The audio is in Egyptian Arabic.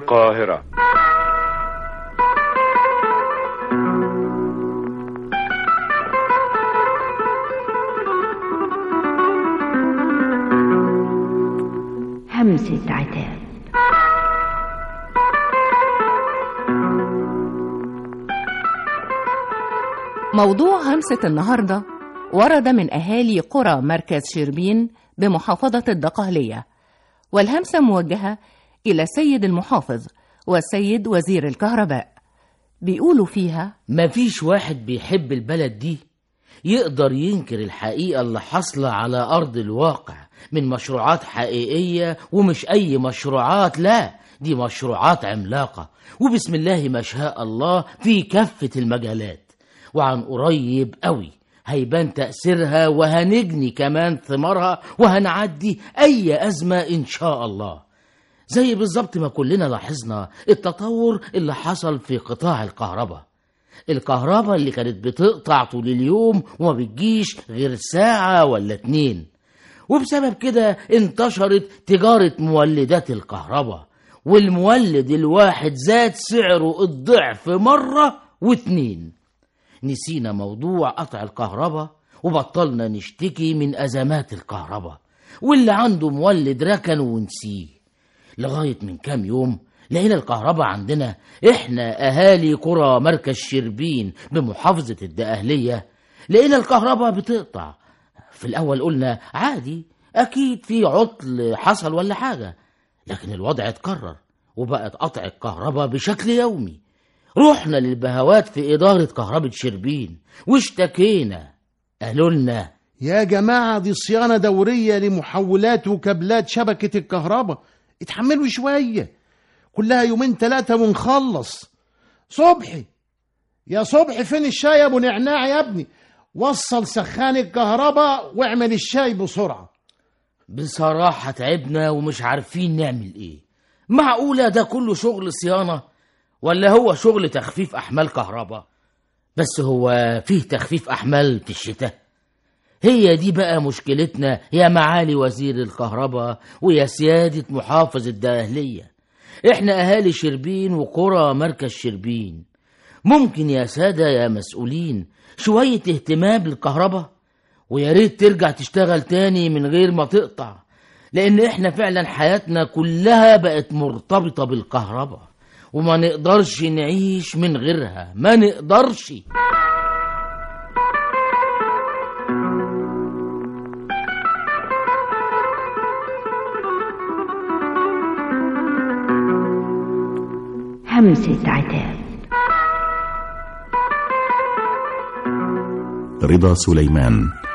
القاهرة همسة عتاب موضوع همسة النهاردة ورد من أهالي قرى مركز شربين بمحافظة الدقهلية والهمسة موجهة إلى سيد المحافظ والسيد وزير الكهرباء بيقولوا فيها مفيش واحد بيحب البلد دي يقدر ينكر الحقيقة اللي حاصلة على أرض الواقع من مشروعات حقيقية ومش أي مشروعات لا دي مشروعات عملاقة وبسم الله ما شاء الله في كافة المجالات وعن قريب قوي هيبان تأثيرها وهنجني كمان ثمارها وهنعدي أي أزمة إن شاء الله زي بالظبط ما كلنا لاحظنا التطور اللي حصل في قطاع الكهرباء الكهرباء اللي كانت بتقطع طول اليوم وما بتجيش غير ساعة ولا اتنين وبسبب كده انتشرت تجارة مولدات الكهرباء والمولد الواحد زاد سعره الضعف مرة واتنين نسينا موضوع قطع الكهرباء وبطلنا نشتكي من أزمات الكهرباء واللي عنده مولد ركن ونسيه لغاية من كام يوم لقينا الكهرباء عندنا احنا اهالي قرى مركز شربين بمحافظة الدقهلية لقينا الكهرباء بتقطع في الاول قلنا عادي اكيد في عطل حصل ولا حاجة لكن الوضع اتكرر وبقت قطع الكهرباء بشكل يومي رحنا للبهوات في إدارة كهرباء شربين واشتكينا قالوا لنا يا جماعة دي صيانة دورية لمحولات وكابلات شبكة الكهرباء اتحملوا شوية كلها يومين ثلاثة ونخلص صبحي يا صبحي فين الشاي يا ابو نعناع يا ابني وصل سخان الكهرباء واعمل الشاي بسرعة بصراحة تعبنا ومش عارفين نعمل ايه معقولة ده كله شغل صيانة ولا هو شغل تخفيف أحمال كهرباء بس هو فيه تخفيف أحمال في الشتاء هي دي بقى مشكلتنا يا معالي وزير الكهرباء ويا سيادة محافظ الدقهلية احنا أهالي شربين وقرى مركز شربين ممكن يا سادة يا مسؤولين شوية اهتمام بالكهرباء ويا ريت ترجع تشتغل تاني من غير ما تقطع لأن احنا فعلا حياتنا كلها بقت مرتبطة بالكهرباء وما نقدرش نعيش من غيرها ما نقدرش همسة عتاب رضا سليمان